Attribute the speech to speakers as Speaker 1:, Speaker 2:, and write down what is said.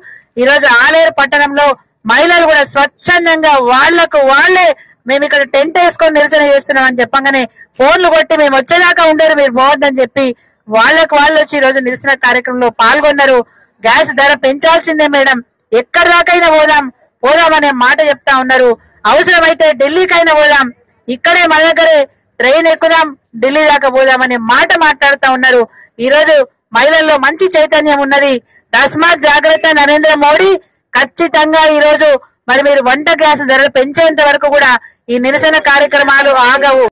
Speaker 1: ఈ రోజు ఆలేరు పట్టణంలో మహిళలు కూడా స్వచ్ఛందంగా వాళ్లకు వాళ్లే మేము ఇక్కడ టెంట్ వేసుకొని నిరసన చేస్తున్నాం అని చెప్పగానే ఫోన్లు కొట్టి మేము వచ్చేదాకా ఉండరు మీరు పోవద్దని చెప్పి వాళ్ళకు వాళ్ళు వచ్చి ఈ రోజు నిరసన కార్యక్రమంలో పాల్గొన్నారు గ్యాస్ ధర పెంచాల్సిందే మేడం ఎక్కడి దాకైనా పోదాం పోదాం అనే మాట చెప్తా ఉన్నారు అవసరమైతే ఢిల్లీకైనా పోదాం ఇక్కడే మన దగ్గరే ట్రైన్ ఎక్కుదాం ఢిల్లీ దాకా పోదాం అనే మాట మాట్లాడుతా ఉన్నారు ఈ రోజు మహిళల్లో మంచి చైతన్యం ఉన్నది తస్మాత్ జాగ్రత్త నరేంద్ర మోడీ ఖచ్చితంగా ఈ రోజు మరి మీరు వంట గ్యాస్ ధరలు పెంచేంత వరకు కూడా ఈ నిరసన కార్యక్రమాలు ఆగవు